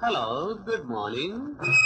hello good morning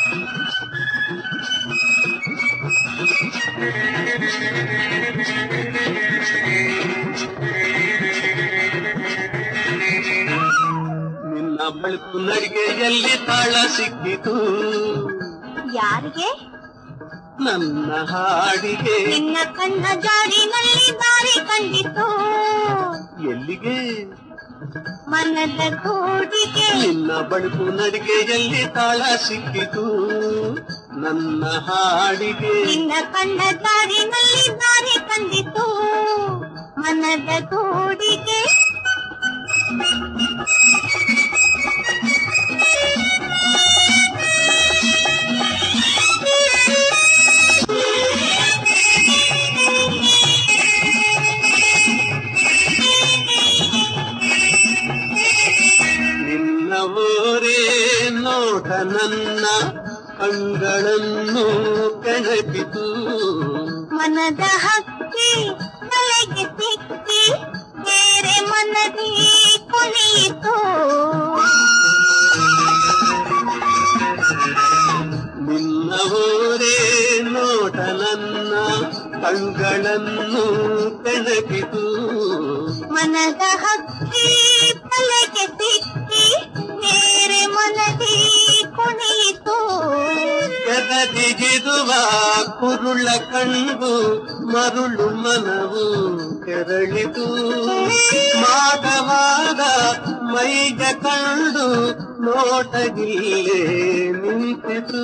ನಿನ್ನ ಬಳುಕು ನಡಿಗೆಯಲ್ಲಿ ತಾಳ ಸಿಕ್ಕಿತು ಯಾರಿಗೆ ನನ್ನ ಹಾಡಿಗೆ ನಿನ್ನ ಕಣ್ಣ ಜಾರಿನಲ್ಲಿ ದಾರಿ ಕಂಡಿತು ಎಲ್ಲಿಗೆ ಮನದ ಕೂಡಿಗೆ ನಿನ್ನ ಬಳುಕು ನಡಿಗೆಯಲ್ಲಿ ತಾಳ ಸಿಕ್ಕಿತು ನನ್ನ ಹಾಡಿಗೆ ನಿನ್ನ ಕಣ್ಣ ಜಾರಿನಲ್ಲಿ ದಾರಿ ಕಂಡಿತು ಮನದ ಕೂಡಿಗೆ ನಿನ್ನ ಊರೇ ನೋಟ ನನ್ನ ಕಂಗಳನ್ನು ಕೆಣಕಿತು ಮನದ ಹಕ್ಕಿ ತಲೆಗೆ ಸಿಕ್ಕಿ ಬೇರೆ ಮನದಿ ಕುಣಿಯಿತು ನಿನ್ನ ಊರೇ ನೋಟ ನನ್ನ ಕಂಗಳನ್ನು ಕೆಣಕಿತು ಮನದ ಹಕ್ಕಿ ತಲೆಗೆ ಸಿಕ್ಕಿ ಬೇರೆ ಮನದಿ ಕುಣಿಯಿತು ಕೆದದಿಗಿದುವ ಕುರುಳ ಕಣ್ಣು ಮರುಳು ಮನವು ಕೆರಳಿತು ಮಾದವಾದ ಮೈಗ ಕಂಡು ನೋಟಗಿಲ್ಲೇ ನಿಂತಿತು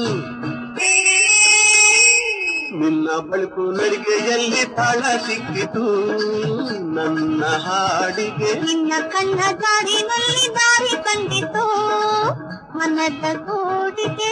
ನಿನ್ನ ಬಳುಕು ನಡಿಗೆಯಲ್ಲಿ ತಾಳ ಸಿಕ್ಕಿತು ನನ್ನ ಹಾಡಿಗೆ ನಿನ್ನ ಕಣ್ಣ ಜಾರಿನಲ್ಲಿ ದಾರಿ ಕಂಡಿತು ಮನದ ಕೂಡಿಗೆ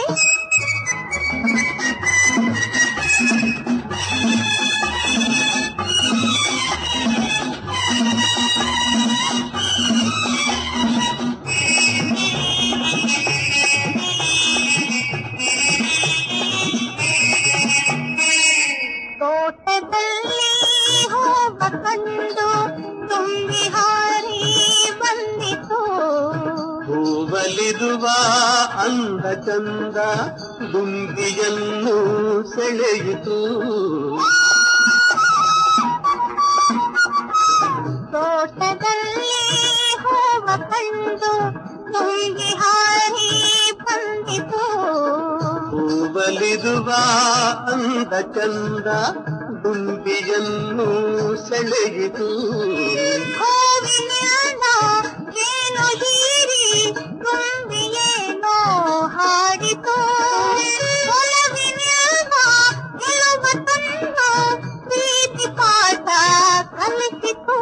ತೋಟದಲ್ಲಿ ಹೋಗ ಕಂಡು ತುಂಬಿ ಹಾರಿ ಬಂದಿತು ಹೂವಲಿದುವ ಅಂದ ಚಂದ ದುಂಬಿಯನ್ನು ಸೆಳೆಯಿತು ತೋಟದಲ್ಲಿ ಹೋಗ ಕಂಡು ತುಂಬಿ ಹಾರಿ ಬಂದಿತು ಹೂವಲಿದುವ ಅಂದ ಚಂದ ದುಂಬಿಯನ್ನು ಸೆಳೆಯಿತು ಹೂವಿನಿಂದ ಏನು ಹೀರಿ ತುಂಬಿ ಏನೋ ಹಾಡಿತು ಒಲವಿನಿಂದ ಗೆಲುವ ತಂದು ಪ್ರೀತಿ ಪಾಠ ಕಲಿಸಿತು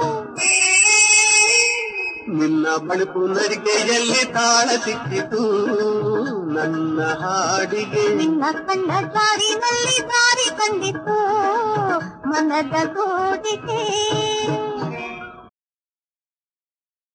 ನಿನ್ನ ಬಳುಕು ನಡಿಗೆಯಲ್ಲಿ ತಾಳ ಸಿಕ್ಕಿತು ನನ್ನ ಹಾಡಿಗೆ ನಿನ್ನ ಕಣ್ಣ ಜಾರಿನಲ್ಲಿ ದಾರಿ ಕಂಡಿತು ಮನದ ಗೋಡಿಗೆ